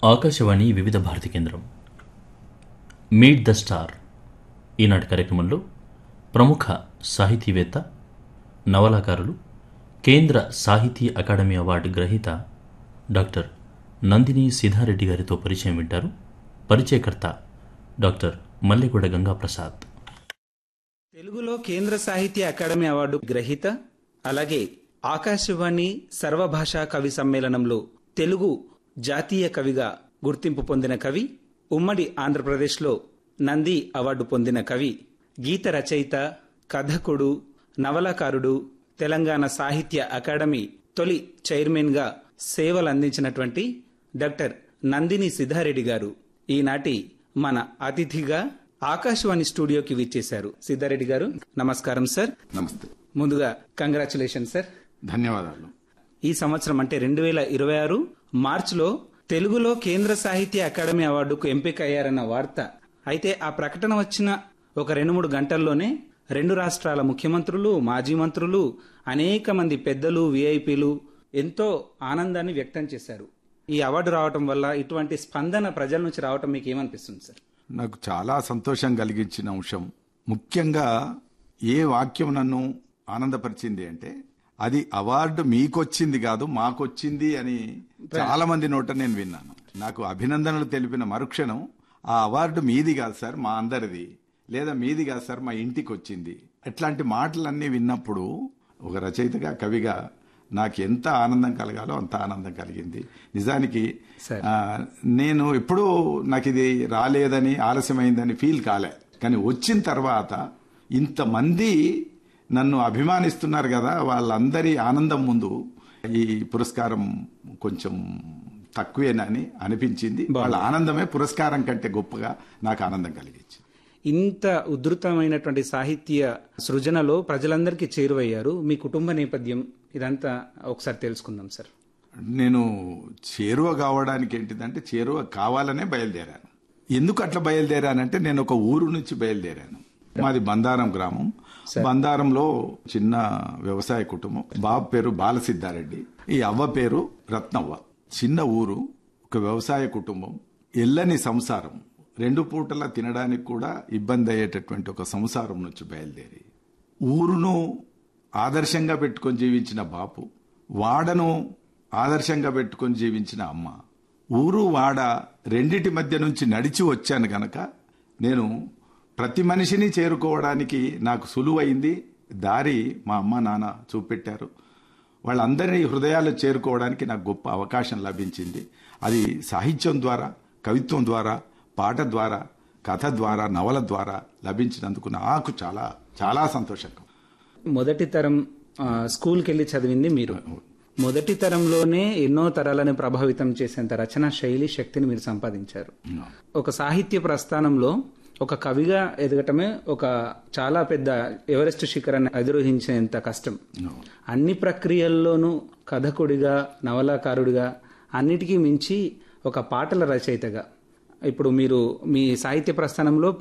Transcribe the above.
ఆకాశవాణి వివిధ భారతి కేంద్రం meet the star ఈనాటి కార్యక్రమంలో ప్రముఖ సాహితీవేత్త నవలాకారులు కేంద్ర సాహితీ అకాడమీ అవార్డు గ్రహీత డాక్టర్ నందిని సిద్ధారెడ్డి గారితో పరిచయం వింటారు పరిచయకర్త డాక్టర్ మల్లెగూడ గంగాప్రసాద్ తెలుగులో కేంద్ర సాహిత్య అకాడమీ అవార్డు గ్రహీత అలాగే ఆకాశవాణి సర్వభాషా కవి సమ్మేళనంలో తెలుగు జాతీయ కవిగా గుర్తింపు పొందిన కవి ఉమ్మడి ఆంధ్రప్రదేశ్లో నంది అవార్డు పొందిన కవి గీత రచయిత కథకుడు నవలాకారుడు తెలంగాణ సాహిత్య అకాడమీ తొలి చైర్మన్గా సేవలు అందించినటువంటి డాక్టర్ నందిని సిద్ధారెడ్డి గారు ఈనాటి మన అతిథిగా ఆకాశవాణి స్టూడియోకి విచ్చేశారు సిద్ధారెడ్డి గారు నమస్కారం సార్ నమస్తే ముందుగా కంగ్రాచులేషన్ సార్ ధన్యవాదాలు ఈ సంవత్సరం అంటే రెండు వేల ఇరవై ఆరు మార్చిలో తెలుగులో కేంద్ర సాహిత్య అకాడమీ అవార్డుకు ఎంపిక అయ్యారన్న వార్త అయితే ఆ ప్రకటన వచ్చిన ఒక రెండు మూడు గంటల్లోనే రెండు రాష్ట్రాల ముఖ్యమంత్రులు మాజీ మంత్రులు అనేక మంది పెద్దలు విఐపీలు ఎంతో ఆనందాన్ని వ్యక్తం చేశారు ఈ అవార్డు రావటం వల్ల ఇటువంటి స్పందన ప్రజల నుంచి రావటం మీకు ఏమనిపిస్తుంది సార్ నాకు చాలా సంతోషం కలిగించిన అంశం ముఖ్యంగా ఏ వాక్యం నన్ను ఆనందపరిచింది అంటే అది అవార్డు మీకొచ్చింది కాదు మాకొచ్చింది అని చాలా మంది నోట నేను విన్నాను నాకు అభినందనలు తెలిపిన మరుక్షణం ఆ అవార్డు మీది కాదు సార్ మా అందరిది లేదా మీది కాదు సార్ మా ఇంటికి వచ్చింది అట్లాంటి మాటలన్నీ విన్నప్పుడు ఒక రచయితగా కవిగా నాకు ఎంత ఆనందం కలగాలో అంత ఆనందం కలిగింది నిజానికి సరే. ఆ, నేను ఎప్పుడూ నాకు ఇది రాలేదని ఆలస్యమైందని ఫీల్ కాలే కానీ వచ్చిన తర్వాత ఇంతమంది నన్ను అభిమానిస్తున్నారు కదా వాళ్ళందరి ఆనందం ముందు ఈ పురస్కారం కొంచెం తక్కువేనని అనిపించింది వాళ్ళ ఆనందమే పురస్కారం కంటే గొప్పగా నాకు ఆనందం కలిగించింది ఇంత ఉధృతమైనటువంటి సాహిత్య సృజనలో ప్రజలందరికీ చేరువయ్యారు మీ కుటుంబ నేపథ్యం ఇదంతా ఒకసారి తెలుసుకుందాం సార్ నేను చేరువ కావడానికి ఏంటిదంటే చేరువ కావాలనే బయలుదేరాను ఎందుకు అట్లా బయలుదేరానంటే నేను ఒక ఊరు నుంచి బయలుదేరాను మాది బందారం గ్రామం బందారంలో చిన్న వ్యవసాయ కుటుంబం బాబు పేరు బాలసిద్ధారెడ్డి ఈ అవ్వ పేరు రత్నవ్వ చిన్న ఊరు ఒక వ్యవసాయ కుటుంబం ఎల్లని సంసారం రెండు పూటలా తినడానికి కూడా ఇబ్బంది అయ్యేటటువంటి ఒక సంసారం నుంచి బయలుదేరి ఊరును ఆదర్శంగా పెట్టుకొని జీవించిన బాపు వాడను ఆదర్శంగా పెట్టుకొని జీవించిన అమ్మ ఊరు వాడ రెండిటి మధ్య నుంచి నడిచి వచ్చాను గనక నేను ప్రతి మనిషిని చేరుకోవడానికి నాకు సులువైంది దారి మా అమ్మ నాన్న చూపెట్టారు వాళ్ళందరినీ హృదయాలు చేరుకోవడానికి నాకు గొప్ప అవకాశం లభించింది అది సాహిత్యం ద్వారా కవిత్వం ద్వారా పాట ద్వారా కథ ద్వారా నవల ద్వారా లభించినందుకు నాకు చాలా చాలా సంతోషంగా మొదటి తరం ఆ, స్కూల్కి వెళ్ళి చదివింది మీరు మొదటి తరంలోనే ఎన్నో తరాలను ప్రభావితం చేసేంత రచనా శైలి శక్తిని మీరు సంపాదించారు ఒక సాహిత్య ప్రస్థానంలో ఒక కవిగా ఎదగటమే ఒక చాలా పెద్ద ఎవరెస్ట్ శిఖరాన్ని అధిరోహించేంత కష్టం అన్ని ప్రక్రియల్లోనూ కథకుడిగా నవలాకారుడిగా అన్నిటికీ మించి ఒక పాటల రచయితగా ఇప్పుడు మీరు మీ సాహిత్య ప్రస్థానంలో